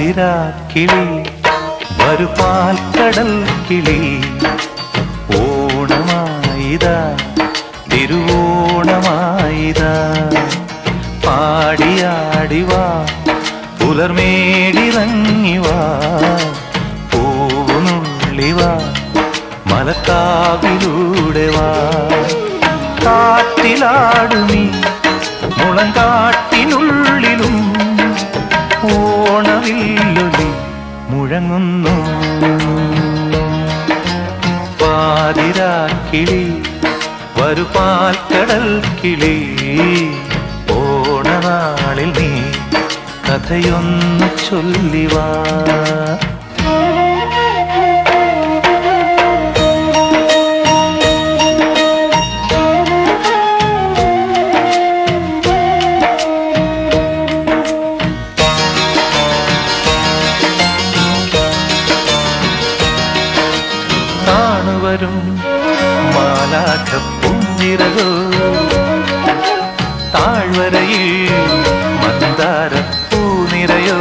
പാതിരാക്കിളി വരു പാൽക്കടൽ കിളി ഓണമായിതാ തിരുവോണമായിതാ പാടിയാടിവാ പുലർമേടിറങ്ങിവാ പൂവുനുള്ളിവാ മലക്കാവിലൂടെ വാ കാട്ടിലാടുമീ മുളങ്കാട്ടിനുള്ളിലും ഓണവില്ലൊലി മുഴങ്ങുന്നു പാതിരാക്കിളി വരു പാൽക്കടൽ കിളി ഓണനാളിൽ നീ കഥയൊന്നു ചൊല്ലിവാ കാണുവരും മാലാഖ പുഞ്ചിറകോ താഴ്വരയിൽ മന്ദാര പൂനിരയോ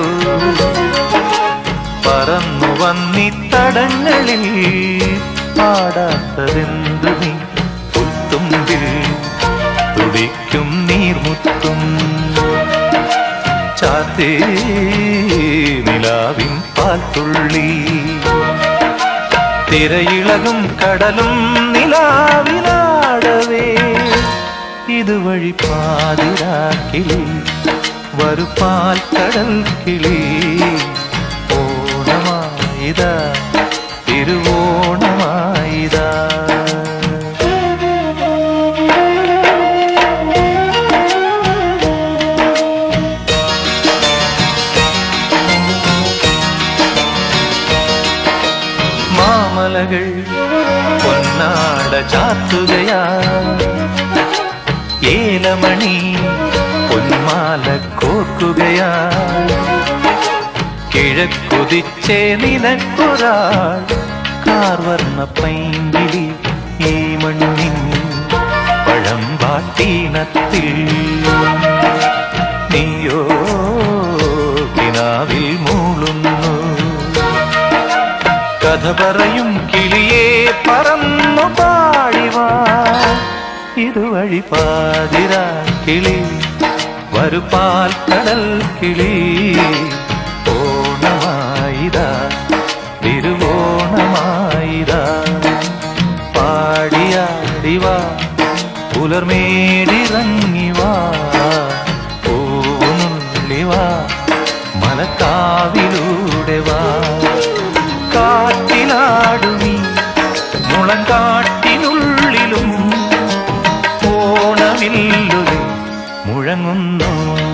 പറന്നു വന്നി തടങ്ങളിൽ പാടാത്തതെന്തു നീ പുൽത്തുമ്പിൽ തുടിക്കും നീർമുത്തും ചാത്തേ നിലാവിൻ പാൽത്തുള്ളി തിരയിളകും കടലും നിലാവിലാടവേ ഇതുവഴി പാതിരാക്കിളി വരുപാൽ കടൽ കിളി ഓണമായിതാ തിരുവോണമായിതാ മാമലകൾ പൊന്നാട ചാത്തുകയാ ഏലമണി പൊന്മാല കോർക്കുകയാ കിഴക്കുതിച്ചേ നിനക്കൊരാൾ കാർവർണ്ണ പൈങ്കിളി ഈ മണ്ണിൻ പഴമ്പാട്ടീണത്തിൽ നീയോ കിനാവിൽ മൂളുന്നു കഥ പറയും കിളിയെ പറന്നു പാടിവാ ഇതുവഴി പാതിരാ കിളി വരുപാൽ കടൽ കിളി ഓണമായിതാ തിരുവോണമായിതാ പാടിയാടിവാ പുലർമേടിറങ്ങിവാ പൂവുനുള്ളിവാ മലക്കാവിലൂടെ വാ കാട്ടിലാടുമീ മുളങ്കാട്ടിനുള്ളിലും ഓണമില്ലുകൾ മുഴങ്ങുന്നു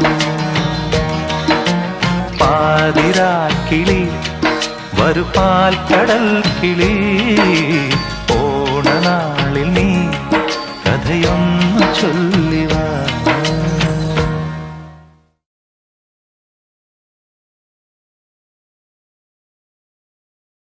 പാതിരാക്കിളി വരുപാൽ കടൽ കിളി ഓണനാളിൽ നീ കഥയൊന്നു ചൊല്ല